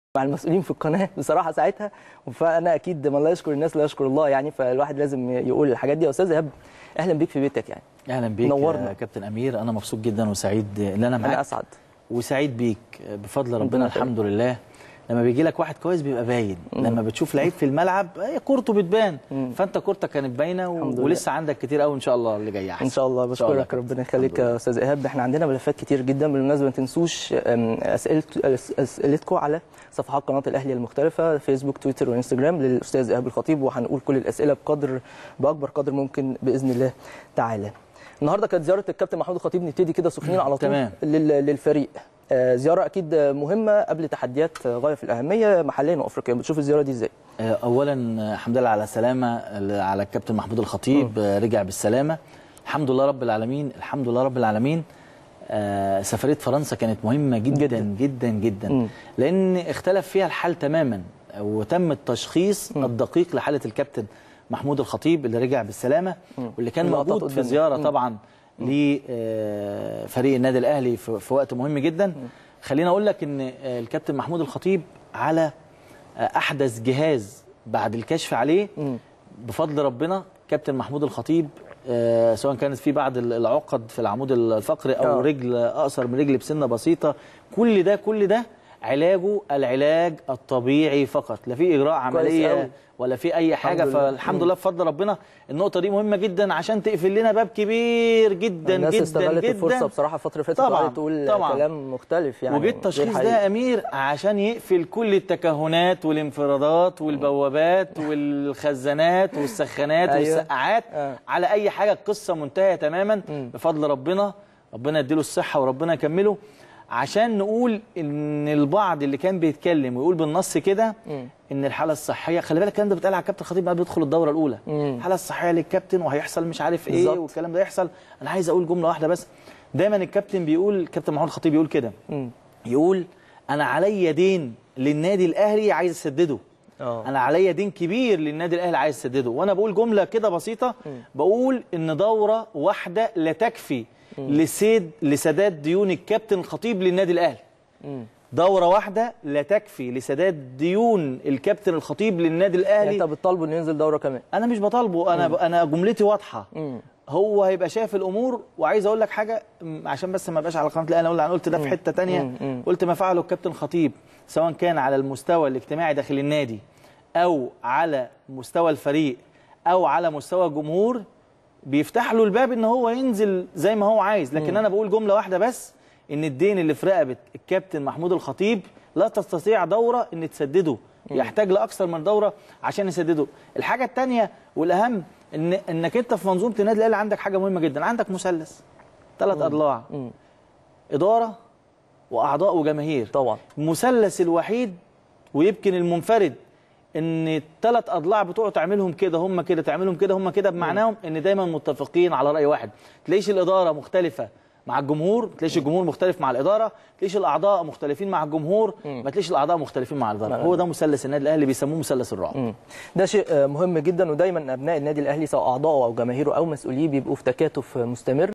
مع المسؤولين في القناه بصراحه ساعتها فانا اكيد من لا يشكر الناس لا يشكر الله يعني فالواحد لازم يقول الحاجات دي يا استاذ ايهاب اهلا بيك في بيتك يعني اهلا بيك نورنا. يا كابتن امير انا مبسوط جدا وسعيد ان انا معاك انا اسعد وسعيد بيك بفضل ربنا ربنا يخليك. الحمد لله لما بيجي لك واحد كويس بيبقى باين لما بتشوف لعيب في الملعب هي كورته بتبان فانت كورتك كانت باينه و... الحمد لله. ولسه عندك كتير قوي ان شاء الله اللي جاي احسن ان شاء الله إن شاء الله بشكرك ربنا يخليك الحمد لله. يا استاذ ايهاب احنا عندنا ملفات كتير جدا بالمناسبه ما تنسوش أم، اسئله أس- اسئلتكم على صفحات قناه الاهلي المختلفه فيسبوك تويتر وانستجرام للاستاذ ايهاب الخطيب وهنقول كل الاسئله بقدر باكبر قدر ممكن باذن الله تعالى النهارده كانت زياره الكابتن محمود الخطيب نبتدي كده سخنين على طول تمام. لل- للفريق آه، زياره اكيد مهمه قبل تحديات غايه في الاهميه محليا وافريقيا بتشوف الزياره دي ازاي آه، اولا آه، الحمد لله على السلامه آه، على الكابتن محمود الخطيب آه، رجع بالسلامه الحمد لله رب العالمين الحمد لله رب العالمين آه، سفريه فرنسا كانت مهمه جدا جداً. جدا جدا, جدا مم. لان اختلف فيها الحال تماما وتم التشخيص الدقيق لحاله الكابتن محمود الخطيب اللي رجع بالسلامه واللي كان اللقطات موجود في قدامنا. زياره مم. طبعا لفريق النادي الاهلي في في وقت مهم جدا خليني اقول لك ان آه، الكابتن محمود الخطيب على آه، احدث جهاز بعد الكشف عليه مم. بفضل ربنا كابتن محمود الخطيب آه، سواء كانت في بعض ال- العقد في العمود الفقري او آه. رجل اقصر من رجل بسنه بسيطه كل ده كل ده علاجه العلاج الطبيعي فقط لا في اجراء أوي. عمليه ولا في اي حاجه الحمد لله. فالحمد لله بفضل ربنا النقطه دي مهمه جدا عشان تقفل لنا باب كبير جدا الناس جدا استغلت جدا الفرصه بصراحه الفتره اللي فاتت طبعاً، وقعدت تقول طبعاً. كلام مختلف يعني وجه غير التشخيص حقيقي. ده يا امير عشان يقفل كل التكهنات والانفرادات والبوابات والخزانات والسخانات أيوة. والسقعات آه. على اي حاجه القصه منتهيه تماما مم. بفضل ربنا ربنا يديله الصحه وربنا يكمله عشان نقول ان البعض اللي كان بيتكلم ويقول بالنص كده مم. ان الحاله الصحيه خلي بالك الكلام ده بيتقال على الكابتن خطيب بعد ما بيدخل الدوره الاولى مم. الحاله الصحيه للكابتن وهيحصل مش عارف ايه بالظبط. والكلام ده يحصل انا عايز اقول جمله واحده بس دايما الكابتن بيقول الكابتن محمود الخطيب بيقول كده مم. يقول انا عليا دين للنادي الاهلي عايز اسدده اه انا عليا دين كبير للنادي الاهلي عايز اسدده وانا بقول جمله كده بسيطه بقول ان دوره واحده لا تكفي لسد لسداد ديون الكابتن الخطيب للنادي الاهلي مم. دوره واحده لا تكفي لسداد ديون الكابتن الخطيب للنادي يعني الاهلي انت بتطالبه انه ينزل دوره كمان انا مش بطالبه انا انا جملتي واضحه مم. هو هيبقى شايف الامور وعايز اقول لك حاجه م، عشان بس ما ابقاش على قناه الاهلي اقول انا قلت ده في حته تانية مم. مم. قلت ما فعله الكابتن خطيب سواء كان على المستوى الاجتماعي داخل النادي او على مستوى الفريق او على مستوى الجمهور بيفتح له الباب ان هو ينزل زي ما هو عايز لكن انا بقول جمله واحده بس ان الدين اللي في رقبه الكابتن محمود الخطيب لا تستطيع دوره ان تسدده يحتاج لاكثر من دوره عشان يسدده الحاجه الثانيه والاهم ان انك انت في منظومه النادي الاهلي عندك حاجه مهمه جدا عندك مثلث ثلاث اضلاع مم. اداره واعضاء وجماهير طبعا المثلث الوحيد ويمكن المنفرد ان الثلاث اضلاع بتوعه تعملهم كده هم كده تعملهم كده هم كده بمعناهم ان دايما متفقين على راي واحد تلاقيش الاداره مختلفه مع الجمهور ما تلاقيش الجمهور مختلف مع الاداره ما تلاقيش الاعضاء مختلفين مع الجمهور ما تلاقيش الاعضاء مختلفين مع الاداره هو ده مثلث النادي الاهلي بيسموه مثلث الرعب مم. ده شيء آه، مهم جدا ودايما ابناء النادي الاهلي سواء اعضائه او جماهيره او مسؤوليه بيبقوا في تكاتف مستمر